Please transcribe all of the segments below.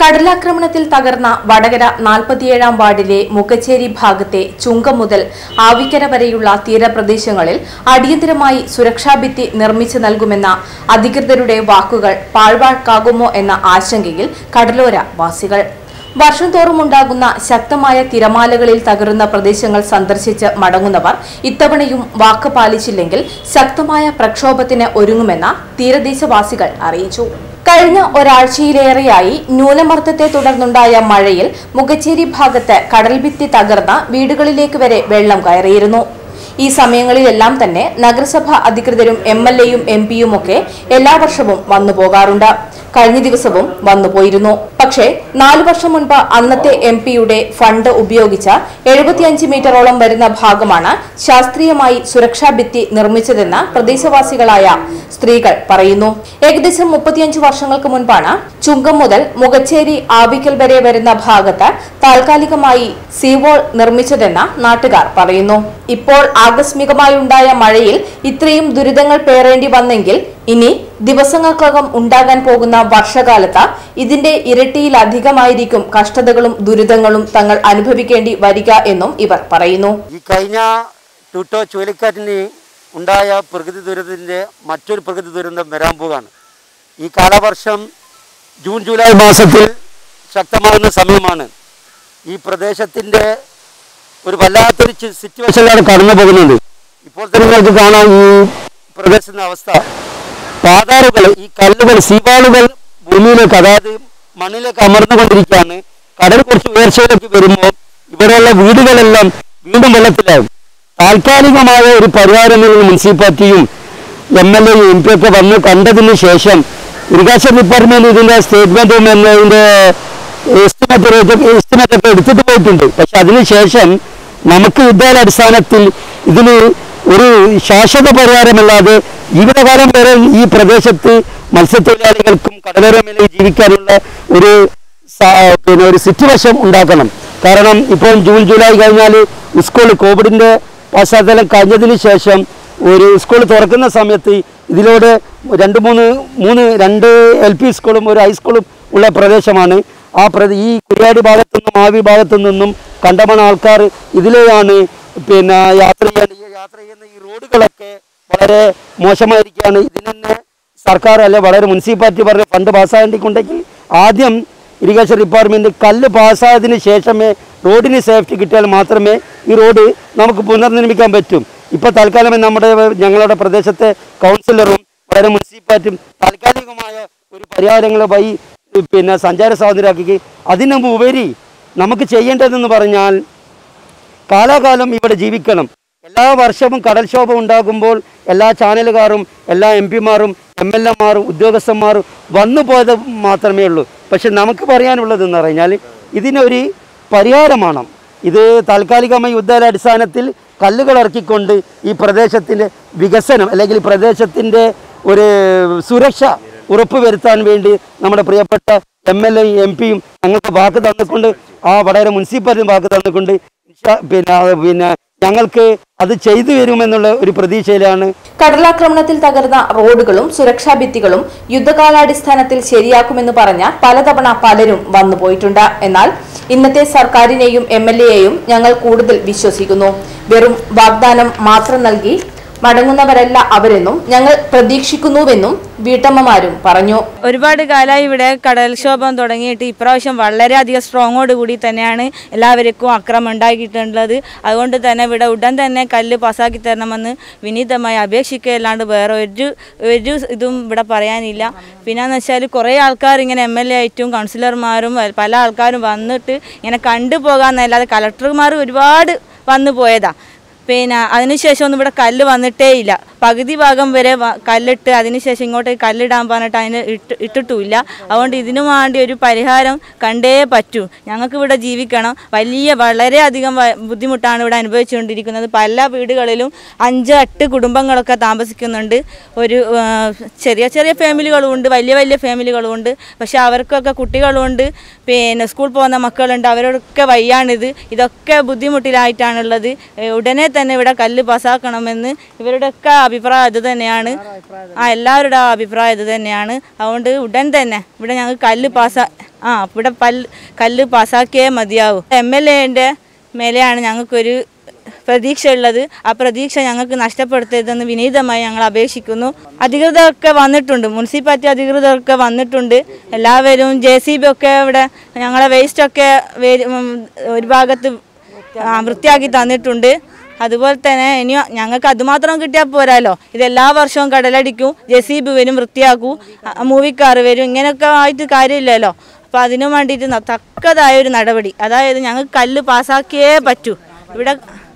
കടലാക്രമണത്തിൽ തകർന്ന വടകര നാൽപ്പത്തിയേഴാം വാർഡിലെ മുക്കച്ചേരി ഭാഗത്തെ ചുങ്കം മുതൽ ആവിക്കര വരെയുള്ള തീരപ്രദേശങ്ങളിൽ അടിയന്തരമായി സുരക്ഷാഭിത്തി നിർമ്മിച്ചു നൽകുമെന്ന അധികൃതരുടെ വാക്കുകൾ പാഴ്വാക്കാകുമോ എന്ന ആശങ്കയിൽ കടലോര വാസികൾ വർഷം തോറും ഉണ്ടാകുന്ന ശക്തമായ തിരമാലകളിൽ തകരുന്ന പ്രദേശങ്ങൾ സന്ദർശിച്ച് മടങ്ങുന്നവർ ഇത്തവണയും വാക്ക് പാലിച്ചില്ലെങ്കിൽ ശക്തമായ പ്രക്ഷോഭത്തിന് ഒരുങ്ങുമെന്ന് തീരദേശവാസികൾ അറിയിച്ചു കഴിഞ്ഞ ഒരാഴ്ചയിലേറെയായി ന്യൂനമർദ്ദത്തെ തുടർന്നുണ്ടായ മഴയിൽ മുഖച്ചേരി ഭാഗത്ത് കടൽഭിത്തി തകർന്ന വീടുകളിലേക്ക് വരെ വെള്ളം കയറിയിരുന്നു ഈ സമയങ്ങളിലെല്ലാം തന്നെ നഗരസഭ അധികൃതരും എം എൽ എയും എം പിയും ഒക്കെ എല്ലാ വർഷവും വന്നു പോകാറുണ്ട് കഴിഞ്ഞ ദിവസവും വന്നുപോയിരുന്നു പക്ഷേ നാലു വർഷം മുൻപ് അന്നത്തെ എം പിയുടെ ഫണ്ട് ഉപയോഗിച്ച എഴുപത്തിയഞ്ച് മീറ്ററോളം വരുന്ന ഭാഗമാണ് ശാസ്ത്രീയമായി സുരക്ഷാ ഭിത്തി നിർമ്മിച്ചതെന്ന് പ്രദേശവാസികളായ സ്ത്രീകൾ പറയുന്നു ഏകദേശം മുപ്പത്തിയഞ്ച് വർഷങ്ങൾക്ക് മുൻപാണ് ചുങ്കം മുതൽ മുഖച്ചേരി ആവിക്കൽ വരെ വരുന്ന ഭാഗത്ത് താൽക്കാലികമായി സീവോൾ നിർമ്മിച്ചതെന്ന് നാട്ടുകാർ പറയുന്നു ഇപ്പോൾ ആകസ്മികമായുണ്ടായ മഴയിൽ ഇത്രയും ദുരിതങ്ങൾ പേറേണ്ടി വന്നെങ്കിൽ ഇനി ദിവസങ്ങൾക്കകം ഉണ്ടാകാൻ പോകുന്ന വർഷകാലത്ത് ഇതിന്റെ ഇരട്ടിയിലധികമായിരിക്കും കഷ്ടതകളും ദുരിതങ്ങളും തങ്ങൾ അനുഭവിക്കേണ്ടി വരിക എന്നും ഇവർ പറയുന്നു ഈ കഴിഞ്ഞ ടൂട്ടോ ചുഴലിക്കാറ്റിന് ഉണ്ടായ പ്രകൃതി ദുരന്തത്തിൻ്റെ മറ്റൊരു പ്രകൃതി ദുരന്തം വരാൻ പോവുകയാണ് ഈ കാലവർഷം ജൂൺ ജൂലൈ മാസത്തിൽ ശക്തമാകുന്ന സമയമാണ് ഈ പ്രദേശത്തിൻ്റെ ഒരു വല്ലാത്തൊരു ചി- സിറ്റുവേഷനിലാണ് കടന്നു പോകുന്നത് ഇപ്പോൾ തന്നെ നിങ്ങൾക്ക് കാണാം ഈ പ്രദേശത്തിൻ്റെ അവസ്ഥ പാതാറുകൾ ഈ കല്ലുകൾ സീവാളുകൾ ഭൂമിയിലേക്ക് അതായത് മണ്ണിലേക്ക് അമർന്നുകൊണ്ടിരിക്കുകയാണ് കടൽ കുറച്ച് ഉയർച്ചയിലേക്ക് വരുമ്പോൾ ഇവിടെയുള്ള വീടുകളെല്ലാം വീണ്ടും വെള്ളത്തിലാവും താൽക്കാലികമായ ഒരു പരിഹാരം മുനിസിപ്പാലിറ്റിയും എം എൽ എയും എം പി ഒക്കെ വന്ന് കണ്ടതിന് ശേഷം ഇറിഗേഷൻ ഡിപ്പാർട്ട്മെന്റ് ഇതിന്റെ സ്റ്റേറ്റ്മെന്റും എന്നതിന്റെ എസ്റ്റിമേറ്റ് എസ്റ്റിമേറ്റ് ഒക്കെ എടുത്തിട്ട് പോയിട്ടുണ്ട് പക്ഷെ അതിനുശേഷം നമുക്ക് യുദ്ധാടിസ്ഥാനത്തിൽ ഇതിന് ഒരു ശാശ്വത പരിഹാരമല്ലാതെ ജീവിതകാലം വരെ ഈ പ്രദേശത്ത് മത്സ്യത്തൊഴിലാളികൾക്കും കടലോര മേഖലയിൽ ജീവിക്കാനുള്ള ഒരു സ- പിന്നെ ഒരു സിറ്റുവേഷൻ ഉണ്ടാക്കണം കാരണം ഇപ്പോൾ ജൂൺ ജൂലൈ കഴിഞ്ഞാൽ സ്കൂൾ കോവിഡിൻ്റെ പശ്ചാത്തലം കഴിഞ്ഞതിന് ശേഷം ഒരു സ്കൂൾ തുറക്കുന്ന സമയത്ത് ഇതിലൂടെ രണ്ട് മൂന്ന് മൂന്ന് രണ്ട് എൽ പി സ്കൂളും ഒരു ഹൈസ്കൂളും ഉള്ള പ്രദേശമാണ് ആ പ്രദേ ഈ കുര്യാടി ഭാഗത്തു നിന്നും മാവി ഭാഗത്തു നിന്നും കണ്ടമണ ആൾക്കാർ ഇതിലെയാണ് പിന്നെ യാത്ര ചെയ്യാൻ ഈ യാത്ര ചെയ്യുന്ന ഈ റോഡുകളൊക്കെ വളരെ മോശമായിരിക്കുകയാണ് ഇതിന് തന്നെ സർക്കാർ അല്ലെ വളരെ മുനിസിപ്പാലിറ്റി പറഞ്ഞ ഫണ്ട് പാസ്സായിട്ടുണ്ടെങ്കിൽ ആദ്യം ഇറിഗേഷൻ ഡിപ്പാർട്ട്മെന്റ് കല്ല് പാസ്സായതിനു ശേഷമേ റോഡിന് സേഫ്റ്റി കിട്ടിയാൽ മാത്രമേ ഈ റോഡ് നമുക്ക് പുനർനിർമ്മിക്കാൻ പറ്റും ഇപ്പോൾ തൽക്കാലം നമ്മുടെ ഞങ്ങളുടെ പ്രദേശത്തെ കൗൺസിലറും വളരെ മുനിസിപ്പാലിറ്റിയും താൽക്കാലികമായ ഒരു പരിഹാരങ്ങൾ വഴി പിന്നെ സഞ്ചാര സ്വാതന്ത്ര്യമാക്കി അതിനു ഉപരി നമുക്ക് ചെയ്യേണ്ടതെന്ന് പറഞ്ഞാൽ കാലാകാലം ഇവിടെ ജീവിക്കണം എല്ലാ വർഷവും കടൽക്ഷോഭം ഉണ്ടാകുമ്പോൾ എല്ലാ ചാനലുകാരും എല്ലാ എം പിമാരും എം എൽ എമാരും ഉദ്യോഗസ്ഥന്മാരും വന്നു പോയത് മാത്രമേ ഉള്ളൂ പക്ഷെ നമുക്ക് പറയാനുള്ളതെന്ന് പറഞ്ഞാൽ ഇതിനൊരു പരിഹാരമാണ് ഇത് താൽക്കാലികമായി യുദ്ധാടിസ്ഥാനത്തിൽ കല്ലുകൾ ഇറക്കിക്കൊണ്ട് ഈ പ്രദേശത്തിൻ്റെ വികസനം അല്ലെങ്കിൽ ഈ പ്രദേശത്തിൻ്റെ ഒരു സുരക്ഷ ഉറപ്പുവരുത്താൻ വേണ്ടി നമ്മുടെ പ്രിയപ്പെട്ട എം എൽ എ എം പിയും ഞങ്ങൾക്ക് വാക്ക് തന്നിക്കൊണ്ട് ആ വടകര മുനിസിപ്പാലിറ്റി വാക്ക് തന്നിക്കൊണ്ട് ഇൻഷാ- പിന്നെ പിന്നെ ഞങ്ങൾക്ക് അത് ചെയ്തു വരുമെന്നുള്ള ഒരു പ്രതീക്ഷയിലാണ് കടലാക്രമണത്തിൽ തകർന്ന റോഡുകളും സുരക്ഷാ ഭിത്തികളും യുദ്ധകാലാടിസ്ഥാനത്തിൽ ശരിയാക്കുമെന്ന് പറഞ്ഞ പലതവണ പലരും വന്നുപോയിട്ടുണ്ട് എന്നാൽ ഇന്നത്തെ സർക്കാരിനെയും എം എൽ എയെയും ഞങ്ങൾ കൂടുതൽ വിശ്വസിക്കുന്നു വെറും വാഗ്ദാനം മാത്രം നൽകി മടങ്ങുന്നവരല്ല അവരെന്നും ഞങ്ങൾ പ്രതീക്ഷിക്കുന്നുവെന്നും വീട്ടമ്മമാരും പറഞ്ഞു ഒരുപാട് കാലമായി ഇവിടെ കടൽക്ഷോഭം തുടങ്ങിയിട്ട് ഇപ്രാവശ്യം വളരെയധികം സ്ട്രോങ്ങോട് കൂടി തന്നെയാണ് എല്ലാവർക്കും അക്രമം ഉണ്ടാക്കിയിട്ടുള്ളത് അതുകൊണ്ട് തന്നെ ഇവിടെ ഉടൻ തന്നെ കല്ല് പാസ്സാക്കി തരണമെന്ന് വിനീതമായി അപേക്ഷിക്കുകയല്ലാണ്ട് വേറെ ഒരു ഒരു ഇതും ഇവിടെ പറയാനില്ല പിന്നെന്ന് വെച്ചാൽ കുറേ ആൾക്കാർ ഇങ്ങനെ എം എൽ എ ആയിട്ടും കൗൺസിലർമാരും പല ആൾക്കാരും വന്നിട്ട് ഇങ്ങനെ കണ്ടുപോകാമെന്നല്ലാതെ കലക്ടർമാർ ഒരുപാട് വന്നു പോയതാ പിന്നെ അതിനുശേഷം ഒന്നും ഇവിടെ കല്ല് വന്നിട്ടേ ഇല്ല പകുതി ഭാഗം വരെ വ- കല്ലിട്ട് അതിനുശേഷം ഇങ്ങോട്ട് കല്ലിടാൻ പറഞ്ഞിട്ട് അതിന് ഇട്ട് ഇട്ടിട്ടുമില്ല അതുകൊണ്ട് ഇതിനു വേണ്ടി ഒരു പരിഹാരം കണ്ടേ പറ്റൂ ഞങ്ങൾക്ക് ഇവിടെ ജീവിക്കണം വലിയ വളരെയധികം വ- ബുദ്ധിമുട്ടാണ് ഇവിടെ അനുഭവിച്ചുകൊണ്ടിരിക്കുന്നത് പല വീടുകളിലും അഞ്ച് എട്ട് കുടുംബങ്ങളൊക്കെ താമസിക്കുന്നുണ്ട് ഒരു ആ, ചെറിയ ചെറിയ ഫാമിലികളും ഉണ്ട് വലിയ വലിയ ഫാമിലികളും ഉണ്ട് പക്ഷെ അവർക്കൊക്കെ കുട്ടികളുണ്ട് പിന്നെ സ്കൂൾ പോകുന്ന മക്കളുണ്ട് അവരോടൊക്കെ വയ്യാണിത് ഇതൊക്കെ ബുദ്ധിമുട്ടിലായിട്ടാണുള്ളത് ഏ, ഉടനെ തന്നെ ഇവിടെ കല്ല് പാസ്സാക്കണമെന്ന് ഇവരുടെയൊക്കെ അഭിപ്രായം ഇത് തന്നെയാണ് ആ എല്ലാവരുടെ അഭിപ്രായം ഇത് തന്നെയാണ് അതുകൊണ്ട് ഉടൻ തന്നെ ഇവിടെ ഞങ്ങൾക്ക് കല്ല് പാസ്സാ ആ ഇവിടെ പൽ കല്ല് പാസ്സാക്കിയേ മതിയാവും എം എൽ എൻ്റെ മേലെയാണ് ഞങ്ങൾക്കൊരു പ്രതീക്ഷ ഉള്ളത് ആ പ്രതീക്ഷ ഞങ്ങൾക്ക് നഷ്ടപ്പെടുത്തരുതെന്ന് വിനീതമായി ഞങ്ങൾ അപേക്ഷിക്കുന്നു അധികൃതരൊക്കെ വന്നിട്ടുണ്ട് മുനിസിപ്പാലിറ്റി അധികൃതരൊക്കെ വന്നിട്ടുണ്ട് എല്ലാവരും ജെ സി ബി ഒക്കെ ഇവിടെ ഞങ്ങളെ വേസ്റ്റൊക്കെ വേ- ഉം, ഒരു ഭാഗത്ത് ആ, വൃത്തിയാക്കി തന്നിട്ടുണ്ട് അതുപോലെ തന്നെ ഇനി ഞങ്ങൾക്ക് അതുമാത്രം കിട്ടിയാൽ പോരാലോ ഇത് എല്ലാ വർഷവും കടലടിക്കും ജെ സി ബി വരും വൃത്തിയാക്കും മൂവിക്കാർ വരും ഇങ്ങനെയൊക്കെ ആയിട്ട് കാര്യമില്ലല്ലോ അപ്പോൾ അതിനു വേണ്ടിയിട്ട് ന- തക്കതായ ഒരു നടപടി അതായത് ഞങ്ങൾക്ക് കല്ല് പാസ്സാക്കിയേ പറ്റൂ ഇവിടെ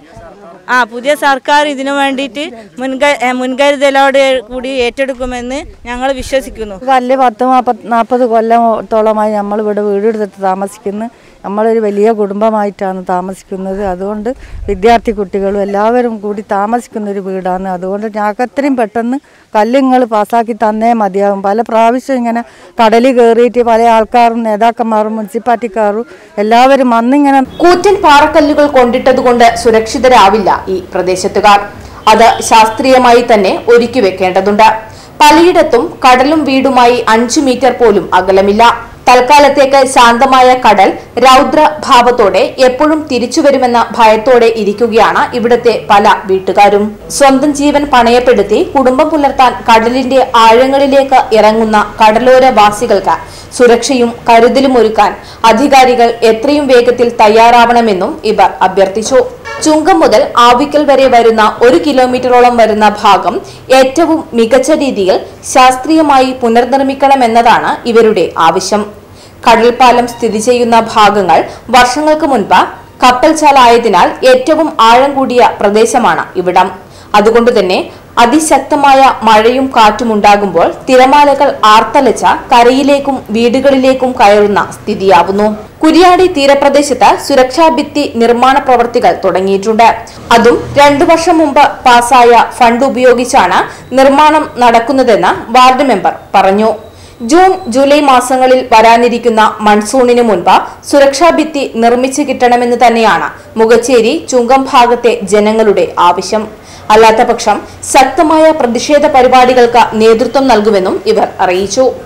ആ പുതിയ സർക്കാർ ഇതിനു വേണ്ടിയിട്ട് മുൻകൈ ഏ, മുൻകരുതലോടെ കൂടി ഏറ്റെടുക്കുമെന്ന് ഞങ്ങൾ വിശ്വസിക്കുന്നു കല്ല് പത്ത് നാൽപ്പത് നാൽപ്പത് കൊല്ലത്തോളമായി നമ്മൾ ഇവിടെ വീടെടുത്തിട്ട് താമസിക്കുന്നു നമ്മളൊരു വലിയ കുടുംബമായിട്ടാണ് താമസിക്കുന്നത് അതുകൊണ്ട് വിദ്യാർത്ഥി കുട്ടികളും എല്ലാവരും കൂടി താമസിക്കുന്ന ഒരു വീടാണ് അതുകൊണ്ട് ഞങ്ങൾക്ക് അത്രയും പെട്ടെന്ന് കല്ലുങ്ങൾ പാസ്സാക്കി തന്നേ മതിയാകും പല പ്രാവശ്യം ഇങ്ങനെ കടലിൽ കയറിയിട്ട് പല ആൾക്കാരും നേതാക്കന്മാരും മുനിസിപ്പാലിറ്റിക്കാരും എല്ലാവരും അന്നിങ്ങനെ കൂറ്റൻ പാറക്കല്ലുകൾ കൊണ്ടിട്ടതുകൊണ്ട് സുരക്ഷിതരാവില്ല ഈ പ്രദേശത്തുകാർ അത് ശാസ്ത്രീയമായി തന്നെ ഒരുക്കി വെക്കേണ്ടതുണ്ട് പലയിടത്തും കടലും വീടുമായി അഞ്ചു മീറ്റർ പോലും അകലമില്ല തൽക്കാലത്തേക്ക് ശാന്തമായ കടൽ രൗദ്രഭാവത്തോടെ എപ്പോഴും തിരിച്ചുവരുമെന്ന ഭയത്തോടെ ഇരിക്കുകയാണ് ഇവിടുത്തെ പല വീട്ടുകാരും സ്വന്തം ജീവൻ പണയപ്പെടുത്തി കുടുംബം പുലർത്താൻ കടലിന്റെ ആഴങ്ങളിലേക്ക് ഇറങ്ങുന്ന കടലോരവാസികൾക്ക് സുരക്ഷയും കരുതലും ഒരുക്കാൻ അധികാരികൾ എത്രയും വേഗത്തിൽ തയ്യാറാവണമെന്നും ഇവർ അഭ്യർത്ഥിച്ചു ചുങ്കം മുതൽ ആവിക്കൽ വരെ വരുന്ന ഒരു കിലോമീറ്ററോളം വരുന്ന ഭാഗം ഏറ്റവും മികച്ച രീതിയിൽ ശാസ്ത്രീയമായി പുനർനിർമ്മിക്കണമെന്നതാണ് ഇവരുടെ ആവശ്യം കടൽപ്പാലം സ്ഥിതി ചെയ്യുന്ന ഭാഗങ്ങൾ വർഷങ്ങൾക്ക് മുൻപ് കപ്പൽച്ചാലായതിനാൽ ഏറ്റവും ആഴം കൂടിയ പ്രദേശമാണ് ഇവിടം അതുകൊണ്ടുതന്നെ അതിശക്തമായ മഴയും കാറ്റും ഉണ്ടാകുമ്പോൾ തിരമാലകൾ ആർത്തലച്ച കരയിലേക്കും വീടുകളിലേക്കും കയറുന്ന സ്ഥിതിയാവുന്നു കുരിയാടി തീരപ്രദേശത്ത് സുരക്ഷാ ഭിത്തി നിർമ്മാണ പ്രവർത്തികൾ തുടങ്ങിയിട്ടുണ്ട് അതും രണ്ടു വർഷം മുമ്പ് പാസായ ഫണ്ട് ഉപയോഗിച്ചാണ് നിർമ്മാണം നടക്കുന്നതെന്ന് വാർഡ് മെമ്പർ പറഞ്ഞു ജൂൺ ജൂലൈ മാസങ്ങളിൽ വരാനിരിക്കുന്ന മൺസൂണിന് മുൻപ് സുരക്ഷാ ഭിത്തി നിർമ്മിച്ചു കിട്ടണമെന്ന് തന്നെയാണ് മുഖച്ചേരി ചുങ്കം ഭാഗത്തെ ജനങ്ങളുടെ ആവശ്യം അല്ലാത്തപക്ഷം ശക്തമായ പ്രതിഷേധ പരിപാടികൾക്ക് നേതൃത്വം നൽകുമെന്നും ഇവർ അറിയിച്ചു